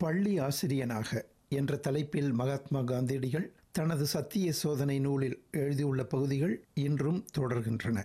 பள்ளி ஆசிரியனாக என்ற தலைப்பில் மகாத்மா காந்தியடிகள் தனது சத்திய சோதனை நூலில் எழுதியுள்ள பகுதிகள் இன்றும் தொடர்கின்றன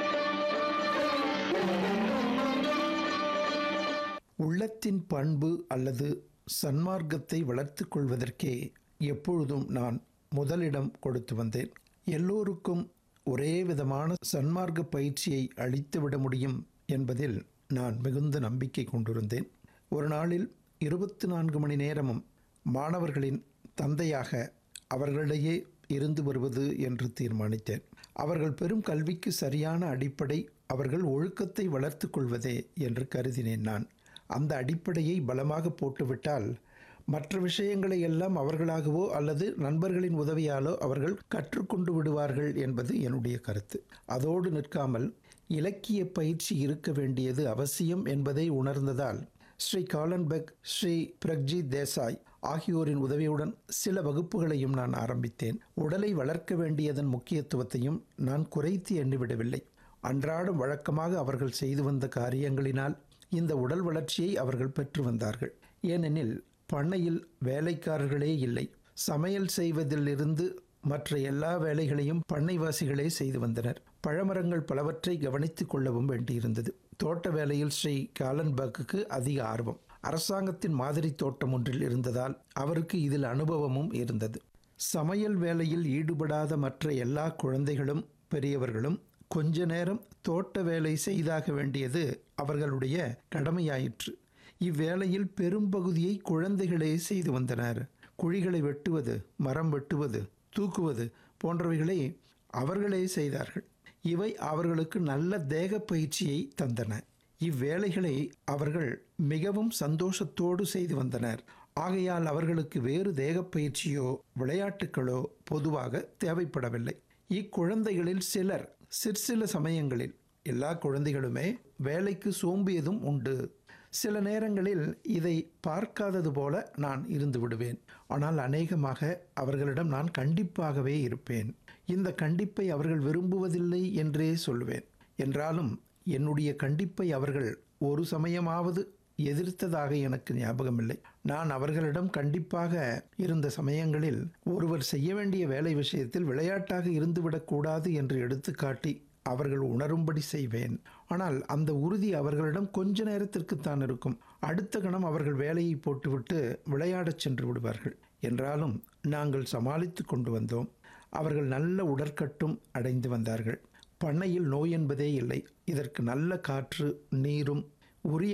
உள்ளத்தின் பண்பு அல்லது சன்மார்க்கத்தை வளர்த்துக் கொள்வதற்கே எப்பொழுதும் நான் முதலிடம் கொடுத்து வந்தேன் எல்லோருக்கும் ஒரே விதமான சன்மார்க்க பயிற்சியை அளித்துவிட முடியும் என்பதில் நான் மிகுந்த நம்பிக்கை கொண்டிருந்தேன் ஒரு நாளில் இருபத்தி நான்கு மணி நேரமும் மாணவர்களின் தந்தையாக அவர்களிடையே இருந்து வருவது என்று தீர்மானித்தேன் அவர்கள் பெரும் கல்விக்கு சரியான அடிப்படை அவர்கள் ஒழுக்கத்தை வளர்த்து கொள்வதே என்று கருதினேன் நான் அந்த அடிப்படையை பலமாக போட்டுவிட்டால் மற்ற விஷயங்களை எல்லாம் அவர்களாகவோ அல்லது நண்பர்களின் உதவியாலோ அவர்கள் கற்றுக்கொண்டு விடுவார்கள் என்பது என்னுடைய கருத்து அதோடு நிற்காமல் இலக்கிய பயிற்சி இருக்க வேண்டியது அவசியம் என்பதை உணர்ந்ததால் ஸ்ரீ காலன்பெக் ஸ்ரீ பிரக்ஜித் தேசாய் ஆகியோரின் உதவியுடன் சில வகுப்புகளையும் நான் ஆரம்பித்தேன் உடலை வளர்க்க வேண்டியதன் முக்கியத்துவத்தையும் நான் குறைத்து எண்ணிவிடவில்லை அன்றாடம் வழக்கமாக அவர்கள் செய்து வந்த காரியங்களினால் இந்த உடல் வளர்ச்சியை அவர்கள் பெற்று வந்தார்கள் ஏனெனில் பண்ணையில் வேலைக்காரர்களே இல்லை சமையல் செய்வதிலிருந்து மற்ற எல்லா வேலைகளையும் பண்ணைவாசிகளே செய்து வந்தனர் பழமரங்கள் பலவற்றை கவனித்துக் கொள்ளவும் வேண்டியிருந்தது தோட்ட வேலையில் ஸ்ரீ காலன்பர்க்குக்கு அதிக ஆர்வம் அரசாங்கத்தின் மாதிரி தோட்டம் ஒன்றில் இருந்ததால் அவருக்கு இதில் அனுபவமும் இருந்தது சமையல் வேலையில் ஈடுபடாத மற்ற எல்லா குழந்தைகளும் பெரியவர்களும் கொஞ்ச நேரம் தோட்ட வேலை செய்தாக வேண்டியது அவர்களுடைய கடமையாயிற்று இவ்வேளையில் பெரும்பகுதியை குழந்தைகளே செய்து வந்தனர் குழிகளை வெட்டுவது மரம் வெட்டுவது தூக்குவது போன்றவைகளை அவர்களே செய்தார்கள் இவை அவர்களுக்கு நல்ல தேக பயிற்சியை தந்தன இவ்வேலைகளை அவர்கள் மிகவும் சந்தோஷத்தோடு செய்து வந்தனர் ஆகையால் அவர்களுக்கு வேறு தேக பயிற்சியோ விளையாட்டுகளோ பொதுவாக தேவைப்படவில்லை இக்குழந்தைகளில் சிலர் சிற்சில சமயங்களில் எல்லா குழந்தைகளுமே வேலைக்கு சோம்பியதும் உண்டு சில நேரங்களில் இதை பார்க்காதது போல நான் இருந்து விடுவேன் ஆனால் அநேகமாக அவர்களிடம் நான் கண்டிப்பாகவே இருப்பேன் இந்த கண்டிப்பை அவர்கள் விரும்புவதில்லை என்றே சொல்வேன் என்றாலும் என்னுடைய கண்டிப்பை அவர்கள் ஒரு சமயமாவது எதிர்த்ததாக எனக்கு ஞாபகமில்லை நான் அவர்களிடம் கண்டிப்பாக இருந்த சமயங்களில் ஒருவர் செய்ய வேண்டிய வேலை விஷயத்தில் விளையாட்டாக இருந்துவிடக்கூடாது என்று எடுத்துக்காட்டி அவர்கள் உணரும்படி செய்வேன் ஆனால் அந்த உறுதி அவர்களிடம் கொஞ்ச நேரத்திற்குத்தான் இருக்கும் அடுத்த கணம் அவர்கள் வேலையை போட்டுவிட்டு விளையாடச் சென்று விடுவார்கள் என்றாலும் நாங்கள் சமாளித்து கொண்டு வந்தோம் அவர்கள் நல்ல உடற்கட்டும் அடைந்து வந்தார்கள் பண்ணையில் நோய் என்பதே இல்லை இதற்கு நல்ல காற்று நீரும் உரிய